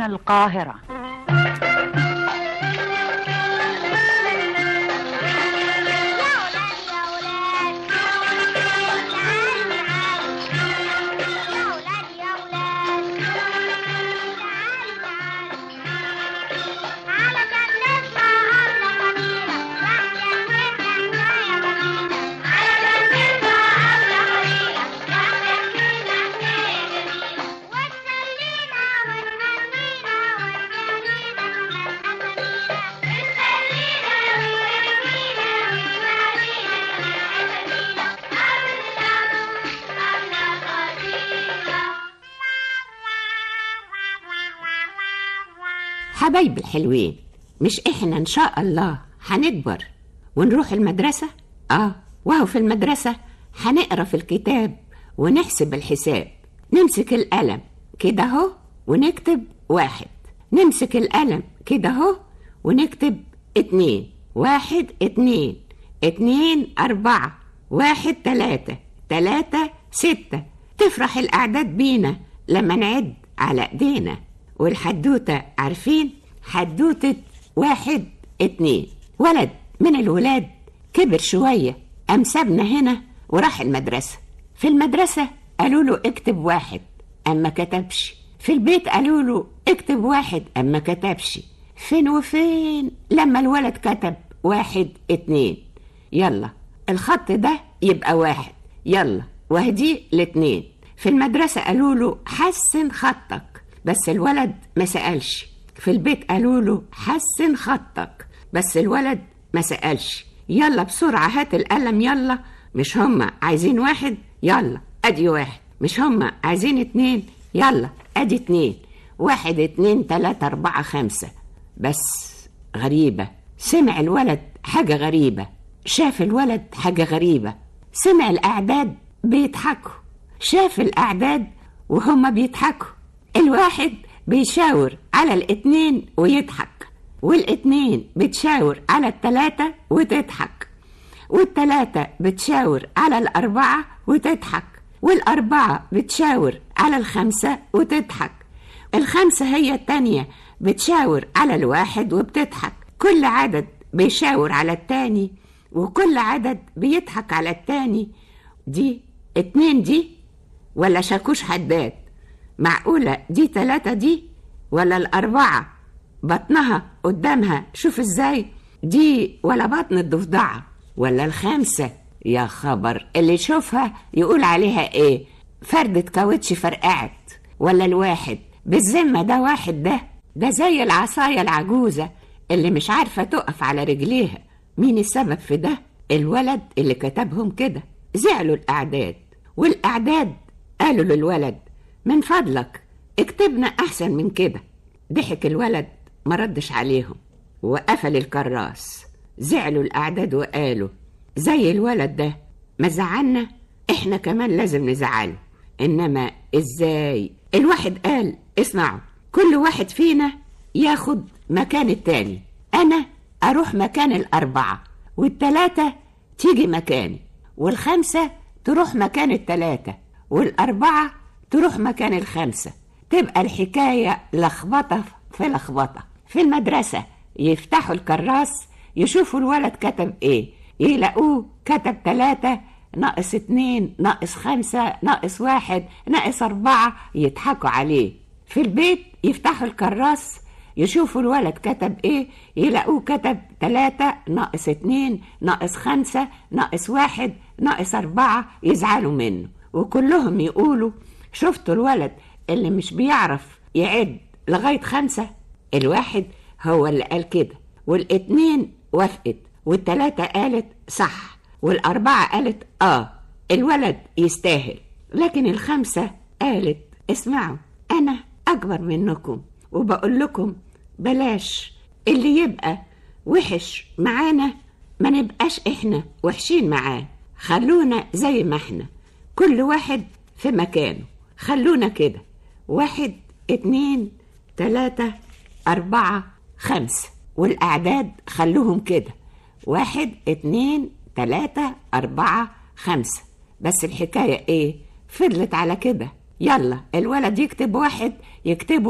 القاهرة حبايب الحلوين مش احنا ان شاء الله هنكبر ونروح المدرسة اه وهو في المدرسة هنقرا في الكتاب ونحسب الحساب نمسك القلم كده اهو ونكتب واحد نمسك القلم كده اهو ونكتب اتنين واحد اتنين اتنين اربعة واحد تلاتة تلاتة ستة تفرح الأعداد بينا لما نعد على ايدينا والحدوتة عارفين حدوتة واحد اتنين ولد من الولاد كبر شوية قام سابنا هنا وراح المدرسة في المدرسة قالوا له اكتب واحد أما كتبش في البيت قالوا له اكتب واحد أما كتبش فين وفين لما الولد كتب واحد اتنين يلا الخط ده يبقى واحد يلا وهدي الاتنين في المدرسة قالوا له حسن خطك بس الولد ما سألش في البيت قالوا له حسن خطك بس الولد ما سألش يلا بسرعة هات القلم يلا مش هما عايزين واحد يلا ادي واحد مش هما عايزين اتنين يلا ادي اتنين واحد اتنين تلاتة اربعة خمسة بس غريبة سمع الولد حاجة غريبة شاف الولد حاجة غريبة سمع الأعداد بيضحكوا شاف الأعداد وهما بيضحكوا الواحد بيشاور على الاتنين ويضحك والاتنين بتشاور على التلاتة وتضحك والتلاتة بتشاور على الأربعة وتضحك والأربعة بتشاور على الخمسة وتضحك الخمسة هي التانية بتشاور على الواحد وبتضحك كل عدد بيشاور على التاني وكل عدد بيضحك على التاني دي اتنين دي ولا شاكوش حداد معقولة دي تلاتة دي ولا الأربعة بطنها قدامها شوف ازاي دي ولا بطن الضفدعة ولا الخامسة يا خبر اللي يشوفها يقول عليها ايه فردة كاوتش فرقعت ولا الواحد بالذمة ده واحد ده ده زي العصاية العجوزة اللي مش عارفة تقف على رجليها مين السبب في ده الولد اللي كتبهم كده زعلوا الأعداد والأعداد قالوا للولد من فضلك اكتبنا أحسن من كده ضحك الولد ما ردش عليهم وقفل الكراس زعلوا الأعداد وقالوا زي الولد ده ما زعلنا احنا كمان لازم نزعله انما ازاي الواحد قال اسمعوا كل واحد فينا ياخد مكان التاني انا اروح مكان الاربعة والتلاتة تيجي مكاني والخمسة تروح مكان التلاتة والاربعة تروح مكان الخمسة تبقى الحكاية لخبطة في لخبطة في المدرسة يفتحوا الكراس يشوفوا الولد كتب ايه يلاقوه كتب تلاتة ناقص اتنين ناقص خمسة ناقص واحد ناقص أربعة يضحكوا عليه في البيت يفتحوا الكراس يشوفوا الولد كتب ايه يلاقوه كتب تلاتة ناقص اتنين ناقص خمسة ناقص واحد ناقص أربعة يزعلوا منه وكلهم يقولوا شفتوا الولد اللي مش بيعرف يعد لغاية خمسة الواحد هو اللي قال كده والاتنين وافقت والتلاتة قالت صح والأربعة قالت آه الولد يستاهل لكن الخمسة قالت اسمعوا أنا أكبر منكم وبقول لكم بلاش اللي يبقى وحش معانا ما نبقاش احنا وحشين معاه خلونا زي ما احنا كل واحد في مكانه خلونا كده واحد اتنين تلاتة أربعة خمسة والأعداد خلوهم كده واحد اتنين تلاتة أربعة خمسة بس الحكاية إيه فضلت على كده يلا الولد يكتب واحد يكتبه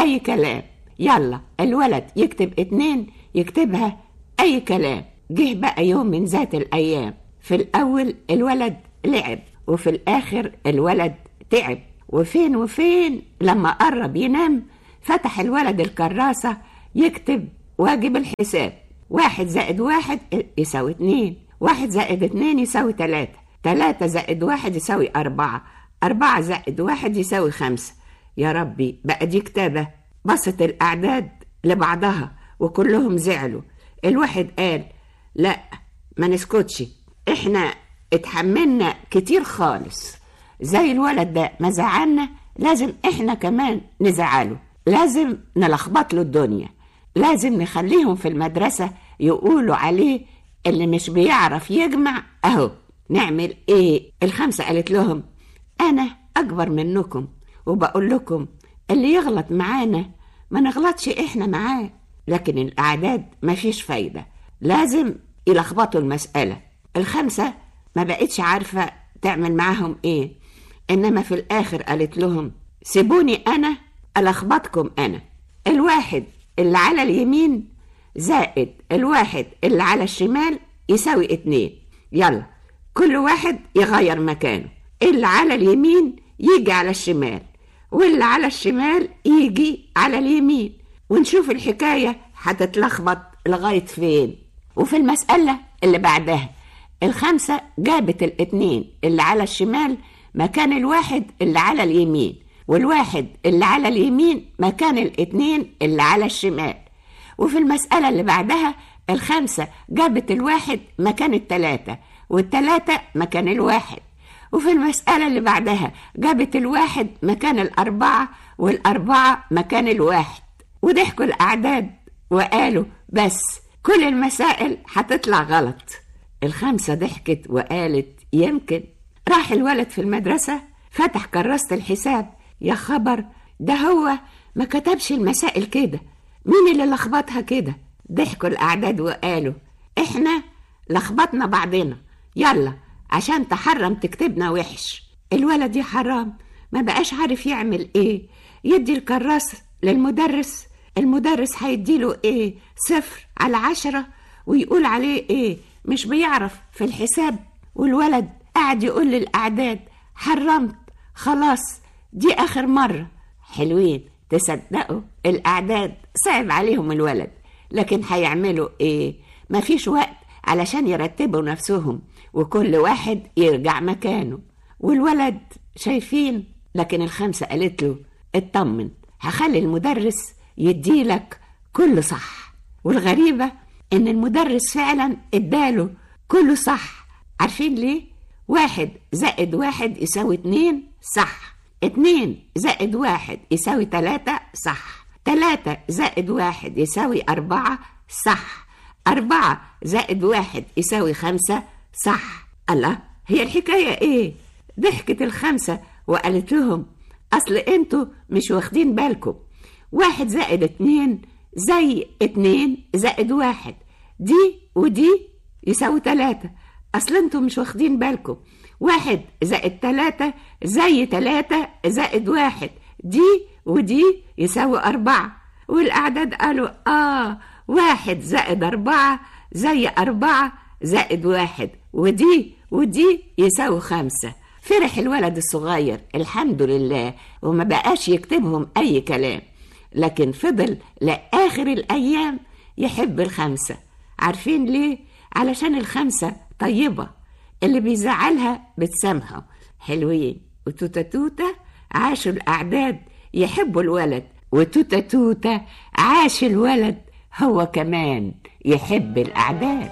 أي كلام يلا الولد يكتب اتنين يكتبها أي كلام جه بقى يوم من ذات الأيام في الأول الولد لعب وفي الآخر الولد تعب وفين وفين لما قرب ينام فتح الولد الكراسة يكتب واجب الحساب واحد زائد واحد يساوي اتنين واحد زائد اتنين يساوي تلاتة تلاتة زائد واحد يساوي أربعة أربعة زائد واحد يساوي خمسة يا ربي بقى دي كتابة بسط الأعداد لبعضها وكلهم زعلوا الواحد قال لا ما نسكتش احنا اتحملنا كتير خالص زي الولد ده ما زعلنا لازم احنا كمان نزعله لازم نلخبط له الدنيا لازم نخليهم في المدرسة يقولوا عليه اللي مش بيعرف يجمع اهو نعمل ايه الخمسة قالت لهم انا اكبر منكم وبقول لكم اللي يغلط معانا ما نغلطش احنا معاه لكن الاعداد مفيش فايدة لازم يلخبطوا المسألة الخمسة ما بقتش عارفة تعمل معاهم ايه انما في الاخر قالت لهم سيبوني انا الخبطكم انا الواحد اللي على اليمين زائد الواحد اللي على الشمال يساوي اتنين يلا كل واحد يغير مكانه اللي على اليمين يجي على الشمال واللي على الشمال يجي على اليمين ونشوف الحكاية هتتلخبط لغاية فين وفي المسألة اللي بعدها الخمسة جابت الاتنين اللي على الشمال مكان الواحد اللي على اليمين والواحد اللي على اليمين مكان الاتنين اللي على الشمال وفي المسألة اللي بعدها الخمسة جابت الواحد مكان التلاتة والتلاتة مكان الواحد وفي المسألة اللي بعدها جابت الواحد مكان الأربعة والأربعة مكان الواحد وضحكوا الأعداد وقالوا بس كل المسائل هتطلع غلط الخمسة ضحكت وقالت يمكن راح الولد في المدرسة فتح كراسة الحساب يا خبر ده هو ما كتبش المسائل كده مين اللي لخبطها كده ضحكوا الأعداد وقالوا إحنا لخبطنا بعضنا يلا عشان تحرم تكتبنا وحش الولد يا حرام ما بقاش عارف يعمل ايه يدي الكراس للمدرس المدرس هيديله ايه صفر على عشرة ويقول عليه ايه مش بيعرف في الحساب والولد قاعد يقول للأعداد حرمت خلاص دي آخر مرة حلوين تصدقوا الأعداد صعب عليهم الولد لكن هيعملوا ايه مفيش وقت علشان يرتبوا نفسهم وكل واحد يرجع مكانه والولد شايفين لكن الخمسة قالت له اطمن هخلي المدرس يديلك كل صح والغريبة ان المدرس فعلا اداله كله صح عارفين ليه؟ واحد زائد واحد يساوي اتنين صح اتنين زائد واحد يساوي تلاتة صح تلاتة زائد واحد يساوي أربعة صح أربعة زائد واحد يساوي خمسة صح الله هي الحكاية إيه؟ ضحكت الخمسة وقالت لهم أصل أنتوا مش واخدين بالكم واحد زائد اتنين زي اتنين زائد واحد دي ودي يساوي تلاتة أصل أنتوا مش واخدين بالكم واحد زائد تلاتة زي تلاتة زائد واحد دي ودي يساوي أربعة والأعداد قالوا آه واحد زائد أربعة زي أربعة زائد واحد ودي ودي يساوي خمسة فرح الولد الصغير الحمد لله وما بقاش يكتبهم أي كلام لكن فضل لآخر الأيام يحب الخمسة عارفين ليه؟ علشان الخمسة طيبة اللي بيزعلها بتسامحه حلوين وتوتة توتة عاشوا الأعداد يحبوا الولد وتوتة توتة عاش الولد هو كمان يحب الأعداد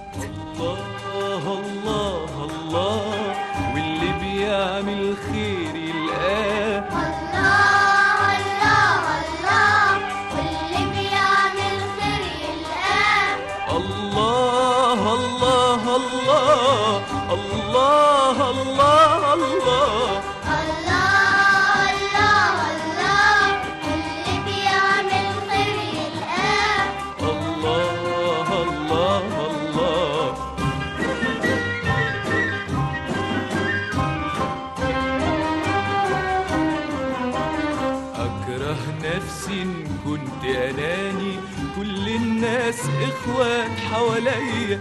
الله الله الله واللي بيعمل خير يلقاه الله الله الله واللي بيعمل خير يلقاه الله الله الله الله الله الله الله الله الله واللي بيعمل خير يلقاه الله الله الله أكره نفسي إن كنت اناني كل الناس اخوات حواليا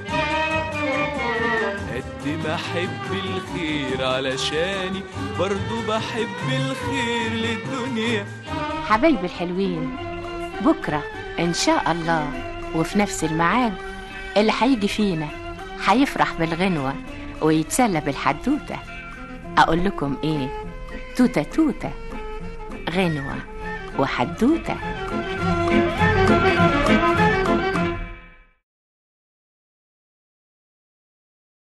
قد ما احب الخير علشاني برضو بحب الخير للدنيا حبايبي الحلوين بكرة إن شاء الله وفي نفس الميعاد اللي هيجي فينا هيفرح بالغنوة ويتسلى بالحدوتة أقول لكم إيه توتة توتة غنوة وحدوتة